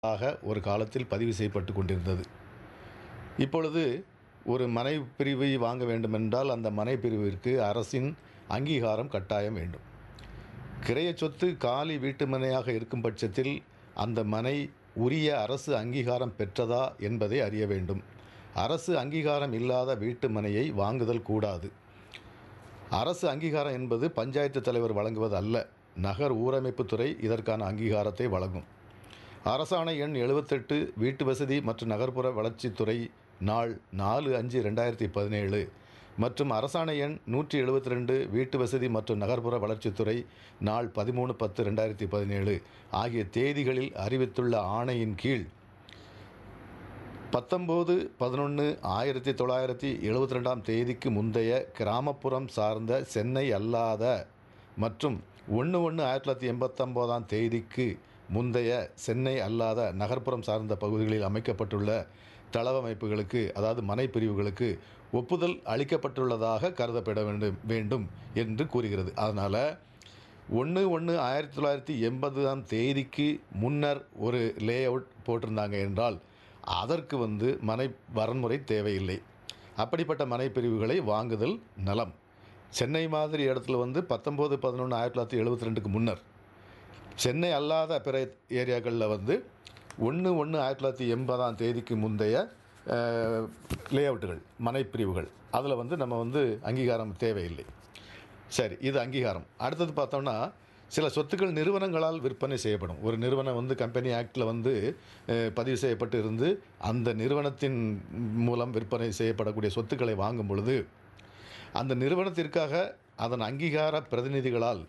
ஆக ஒரு காலத்தில் பதிவு செய்யப்பட்டு கொண்டிருந்தது இப்பொழுது ஒரு மனை பிரிவை வாங்க வேண்டுமென்றால் அந்த மனை பிரிவிற்கு அரசின் அங்கீகாரம் கட்டாயம் வேண்டும் கிரைய சொத்து காலி வீட்டு மனையாக இருக்கும் பட்சத்தில் அந்த மனை உரிய அரசு அங்கீகாரம் பெற்றதா என்பதை அறிய வேண்டும் அரசு அங்கீகாரம் இல்லாத வீட்டு மனையை வாங்குதல் கூடாது அரசு அங்கீகாரம் என்பது பஞ்சாயத்து தலைவர் வழங்குவது அல்ல நகர் ஊரமைப்புத்துறை இதற்கான அங்கீகாரத்தை வழங்கும் அரசாணை எண் எழுபத்தெட்டு வீட்டு வசதி மற்றும் நகர்ப்புற வளர்ச்சித்துறை நாள் நாலு அஞ்சு ரெண்டாயிரத்தி பதினேழு மற்றும் அரசாணை எண் நூற்றி எழுபத்தி ரெண்டு வீட்டு வசதி மற்றும் நகர்ப்புற வளர்ச்சித்துறை நாள் பதிமூணு பத்து ரெண்டாயிரத்தி பதினேழு ஆகிய தேதிகளில் அறிவித்துள்ள ஆணையின் கீழ் பத்தொம்போது பதினொன்று ஆயிரத்தி தொள்ளாயிரத்தி எழுபத்தி ரெண்டாம் தேதிக்கு முந்தைய கிராமப்புறம் சார்ந்த சென்னை அல்லாத மற்றும் ஒன்று ஒன்று ஆயிரத்தி தொள்ளாயிரத்தி எண்பத்தொம்போதாம் தேதிக்கு முந்தைய சென்னை அல்லாத நகர்ப்புறம் சார்ந்த பகுதிகளில் அமைக்கப்பட்டுள்ள தளவமைப்புகளுக்கு அதாவது மனை பிரிவுகளுக்கு ஒப்புதல் அளிக்கப்பட்டுள்ளதாக கருதப்பட வேண்டும் வேண்டும் என்று கூறுகிறது அதனால் ஒன்று ஒன்று ஆயிரத்தி தொள்ளாயிரத்தி எண்பதாம் தேதிக்கு முன்னர் ஒரு லே அவுட் போட்டிருந்தாங்க என்றால் அதற்கு வந்து மனை வரன்முறை தேவையில்லை அப்படிப்பட்ட மனை பிரிவுகளை வாங்குதல் நலம் சென்னை மாதிரி இடத்துல வந்து பத்தொம்போது பதினொன்று ஆயிரத்தி தொள்ளாயிரத்தி எழுபத்தி ரெண்டுக்கு முன்னர் சென்னை அல்லாத பிற ஏரியாக்களில் வந்து ஒன்று ஒன்று ஆயிரத்தி தொள்ளாயிரத்தி எண்பதாம் தேதிக்கு முந்தைய லே அவுட்டுகள் மனைப்பிரிவுகள் அதில் வந்து நம்ம வந்து அங்கீகாரம் தேவையில்லை சரி இது அங்கீகாரம் அடுத்தது பார்த்தோம்னா சில சொத்துக்கள் நிறுவனங்களால் விற்பனை செய்யப்படும் ஒரு நிறுவனம் வந்து கம்பெனி ஆக்டில் வந்து அஹ், பதிவு செய்யப்பட்டு இருந்து அந்த நிறுவனத்தின் மூலம் விற்பனை செய்யப்படக்கூடிய சொத்துக்களை வாங்கும் பொழுது அந்த நிறுவனத்திற்காக அதன் அங்கீகார பிரதிநிதிகளால்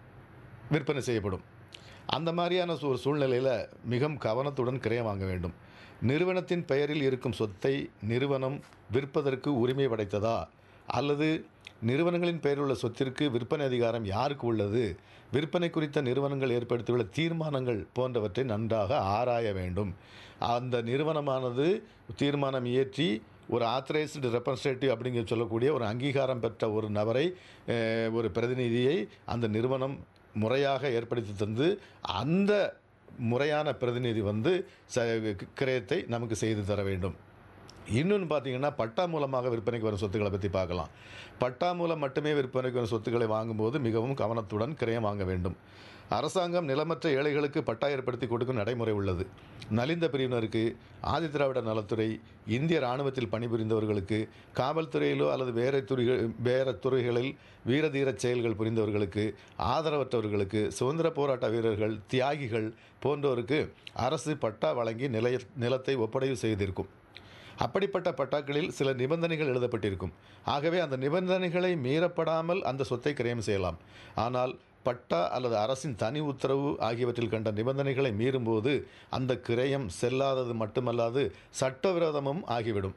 விற்பனை செய்யப்படும் அந்த மாதிரியான ஒரு சூழ்நிலையில் மிகவும் கவனத்துடன் கிரயம் வாங்க வேண்டும் நிறுவனத்தின் பெயரில் இருக்கும் சொத்தை நிறுவனம் விற்பதற்கு உரிமை படைத்ததா அல்லது நிறுவனங்களின் பெயரில் உள்ள சொத்திற்கு விற்பனை அதிகாரம் யாருக்கு உள்ளது விற்பனை குறித்த நிறுவனங்கள் ஏற்படுத்தியுள்ள தீர்மானங்கள் போன்றவற்றை நன்றாக ஆராய வேண்டும் அந்த நிறுவனமானது தீர்மானம் இயற்றி ஒரு ஆத்தரைஸ்டு ரெப்ரசன்டேட்டிவ் அப்படிங்கிற சொல்லக்கூடிய ஒரு அங்கீகாரம் பெற்ற ஒரு நபரை அஹ், ஒரு பிரதிநிதியை அந்த நிறுவனம் முறையாக ஏற்படுத்தி தந்து அந்த முறையான பிரதிநிதி வந்து ச கிரயத்தை நமக்கு செய்து தர வேண்டும் இன்னொன்று பார்த்தீங்கன்னா பட்டா மூலமாக விற்பனைக்கு வரும் சொத்துக்களை பற்றி பார்க்கலாம் பட்டா மூலம் மட்டுமே விற்பனைக்கு வரும் சொத்துக்களை வாங்கும்போது மிகவும் கவனத்துடன் கிரயம் வாங்க வேண்டும் அரசாங்கம் நிலமற்ற ஏழைகளுக்கு பட்டா ஏற்படுத்தி கொடுக்கும் நடைமுறை உள்ளது நலிந்த பிரிவினருக்கு ஆதிதிராவிட நலத்துறை இந்திய இராணுவத்தில் பணிபுரிந்தவர்களுக்கு காவல்துறையிலோ அல்லது வேறு துறைகள் வேறு துறைகளில் வீரதீரச் செயல்கள் புரிந்தவர்களுக்கு ஆதரவற்றவர்களுக்கு சுதந்திர போராட்ட வீரர்கள் தியாகிகள் போன்றோருக்கு அரசு பட்டா வழங்கி நிலைய நிலத்தை ஒப்படைவு செய்திருக்கும் அப்படிப்பட்ட பட்டாக்களில் சில நிபந்தனைகள் எழுதப்பட்டிருக்கும் ஆகவே அந்த நிபந்தனைகளை மீறப்படாமல் அந்த சொத்தை கிரயம் செய்யலாம் ஆனால் பட்டா அல்லது அரசின் தனி உத்தரவு ஆகியவற்றில் கண்ட நிபந்தனைகளை மீறும்போது அந்த கிரயம் செல்லாதது மட்டுமல்லாது சட்டவிரோதமும் ஆகிவிடும்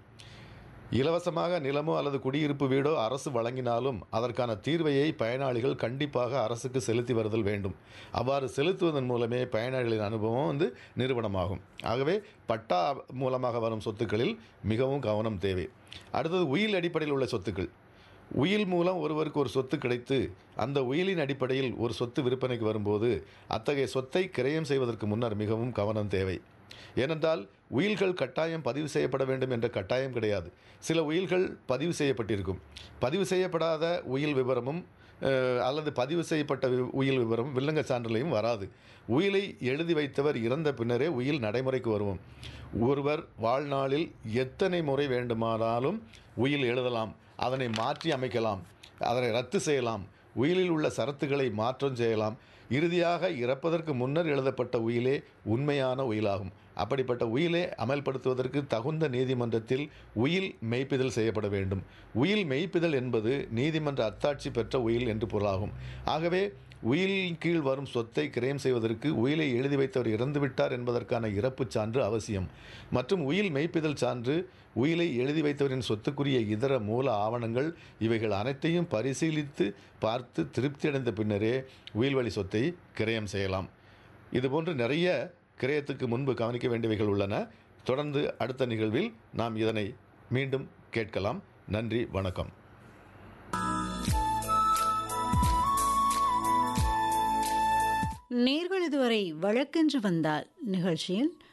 இலவசமாக நிலமோ அல்லது குடியிருப்பு வீடோ அரசு வழங்கினாலும் அதற்கான தீர்வையை பயனாளிகள் கண்டிப்பாக அரசுக்கு செலுத்தி வருதல் வேண்டும் அவ்வாறு செலுத்துவதன் மூலமே பயனாளிகளின் அனுபவம் வந்து நிறுவனமாகும் ஆகவே பட்டா மூலமாக வரும் சொத்துக்களில் மிகவும் கவனம் தேவை அடுத்தது உயில் அடிப்படையில் உள்ள சொத்துக்கள் உயில் மூலம் ஒருவருக்கு ஒரு சொத்து கிடைத்து அந்த உயிலின் அடிப்படையில் ஒரு சொத்து விற்பனைக்கு வரும்போது அத்தகைய சொத்தை கிரயம் செய்வதற்கு முன்னர் மிகவும் கவனம் தேவை ஏனென்றால் உயில்கள் கட்டாயம் பதிவு செய்யப்பட வேண்டும் என்ற கட்டாயம் கிடையாது சில உயில்கள் பதிவு செய்யப்பட்டிருக்கும் பதிவு செய்யப்படாத உயில் விவரமும் அஹ், அல்லது பதிவு செய்யப்பட்ட வி- உயில் விவரம் வில்லங்க சான்றிலையும் வராது உயிலை எழுதி வைத்தவர் இறந்த பின்னரே உயில் நடைமுறைக்கு வருவோம் ஒருவர் வாழ்நாளில் எத்தனை முறை வேண்டுமானாலும் உயில் எழுதலாம் அதனை மாற்றி அமைக்கலாம் அதனை ரத்து செய்யலாம் உயிலில் உள்ள சரத்துக்களை மாற்றம் செய்யலாம் இறுதியாக இறப்பதற்கு முன்னர் எழுதப்பட்ட உயிலே உண்மையான உயிலாகும் அப்படிப்பட்ட உயிலை அமல்படுத்துவதற்கு தகுந்த நீதிமன்றத்தில் உயில் மெய்ப்பிதழ் செய்யப்பட வேண்டும் உயில் மெய்ப்பிதழ் என்பது நீதிமன்ற அத்தாட்சி பெற்ற உயில் என்று பொருளாகும் ஆகவே உயிலின் கீழ் வரும் சொத்தை கிரயம் செய்வதற்கு உயிலை எழுதி வைத்தவர் இறந்துவிட்டார் என்பதற்கான இறப்புச் சான்று அவசியம் மற்றும் உயில் மெய்ப்பிதழ் சான்று உயிலை எழுதி வைத்தவரின் சொத்துக்குரிய இதர மூல ஆவணங்கள் இவைகள் அனைத்தையும் பரிசீலித்து பார்த்து திருப்தியடைந்த பின்னரே உயில்வழி சொத்தை கிரயம் செய்யலாம் இதுபோன்று நிறைய கிரயத்துக்கு முன்பு கவனிக்க வேண்டியவைகள் உள்ளன தொடர்ந்து அடுத்த நிகழ்வில் நாம் இதனை மீண்டும் கேட்கலாம் நன்றி வணக்கம் நேர்கள் இதுவரை வழக்கென்று வந்தால் நிகழ்ச்சியில்